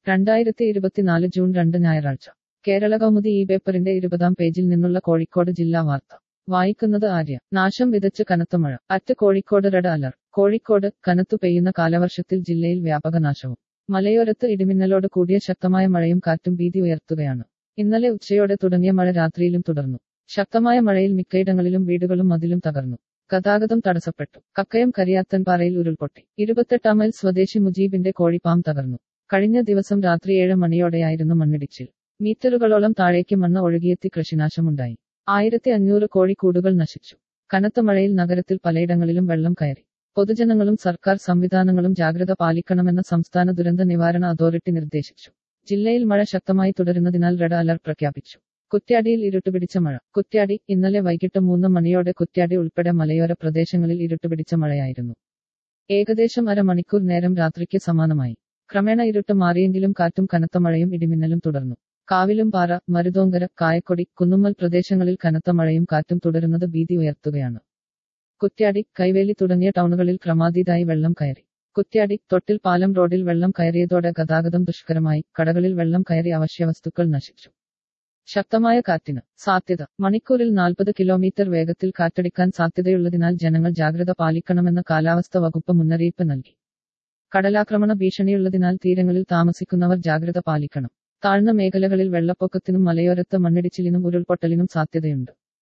രണ്ടായിരത്തി ഇരുപത്തിനാല് ജൂൺ രണ്ട് ഞായറാഴ്ച കേരള കൗമുദി ഈ പേപ്പറിന്റെ ഇരുപതാം പേജിൽ നിന്നുള്ള കോഴിക്കോട് ജില്ലാ വാർത്ത വായിക്കുന്നത് ആര്യ നാശം വിതച്ച് കനത്ത മഴ at Kozhikode red alert Kozhikode കനത്തു പെയ്യുന്ന കാലവർഷത്തിൽ ജില്ലയിൽ വ്യാപക നാശവും മലയോരത്ത് ഇടിമിന്നലോട് കൂടിയ ശക്തമായ മഴയും കാറ്റും ഭീതി ഉയർത്തുകയാണ് ഇന്നലെ ഉച്ചയോടെ തുടങ്ങിയ മഴ രാത്രിയിലും തുടർന്നു ശക്തമായ മഴയിൽ മിക്കയിടങ്ങളിലും വീടുകളും മതിലും തകർന്നു ഗതാഗതം തടസ്സപ്പെട്ടു കക്കയം കരിയാത്തൻപാറയിൽ ഉരുൾപൊട്ടി ഇരുപത്തെട്ടാം മൈൽ സ്വദേശി മുജീബിന്റെ കോഴിപ്പാം തകർന്നു കഴിഞ്ഞ ദിവസം രാത്രി ഏഴ് മണിയോടെയായിരുന്നു മണ്ണിടിച്ചിൽ മീറ്ററുകളോളം താഴേക്ക് മണ്ണ് ഒഴുകിയെത്തി കൃഷിനാശമുണ്ടായി ആയിരത്തി അഞ്ഞൂറ് കോഴിക്കൂടുകൾ നശിച്ചു കനത്ത മഴയിൽ നഗരത്തിൽ പലയിടങ്ങളിലും വെള്ളം കയറി പൊതുജനങ്ങളും സർക്കാർ സംവിധാനങ്ങളും ജാഗ്രത പാലിക്കണമെന്ന് സംസ്ഥാന ദുരന്ത നിവാരണ അതോറിറ്റി നിർദ്ദേശിച്ചു ജില്ലയിൽ മഴ ശക്തമായി തുടരുന്നതിനാൽ റെഡ് അലർട്ട് പ്രഖ്യാപിച്ചു കുറ്റ്യാടിയിൽ ഇരുട്ടുപിടിച്ച മഴ കുറ്റ്യാടി ഇന്നലെ വൈകിട്ട് മൂന്ന് മണിയോടെ കുറ്റ്യാടി ഉൾപ്പെടെ മലയോര പ്രദേശങ്ങളിൽ ഇരുട്ടുപിടിച്ച മഴയായിരുന്നു ഏകദേശം അരമണിക്കൂർ നേരം രാത്രിക്ക് സമാനമായി ക്രമേണ ഇരുട്ട് മാറിയെങ്കിലും കാറ്റും കനത്ത മഴയും ഇടിമിന്നലും തുടർന്നു കാവിലും പാറ മരുതോങ്കര കായക്കൊടി കുന്നുമ്മൽ പ്രദേശങ്ങളിൽ കനത്ത മഴയും കാറ്റും തുടരുന്നത് ഭീതി ഉയർത്തുകയാണ് കുറ്റ്യാടി കൈവേലി തുടങ്ങിയ ടൗണുകളിൽ ക്രമാതീതായി വെള്ളം കയറി കുറ്റ്യാടി തൊട്ടിൽ പാലം റോഡിൽ വെള്ളം കയറിയതോടെ ഗതാഗതം ദുഷ്കരമായി കടകളിൽ വെള്ളം കയറി അവശ്യവസ്തുക്കൾ നശിച്ചു ശക്തമായ കാറ്റിന് സാധ്യത മണിക്കൂറിൽ നാൽപ്പത് കിലോമീറ്റർ വേഗത്തിൽ കാറ്റടിക്കാൻ സാധ്യതയുള്ളതിനാൽ ജനങ്ങൾ ജാഗ്രത പാലിക്കണമെന്ന് കാലാവസ്ഥ വകുപ്പ് മുന്നറിയിപ്പ് നൽകി കടലാക്രമണ ഭീഷണിയുള്ളതിനാൽ തീരങ്ങളിൽ താമസിക്കുന്നവർ ജാഗ്രത പാലിക്കണം താഴ്ന്ന മേഖലകളിൽ വെള്ളപ്പൊക്കത്തിനും മലയോരത്ത് മണ്ണിടിച്ചിലിനും ഉരുൾപൊട്ടലിനും സാധ്യതയുണ്ട്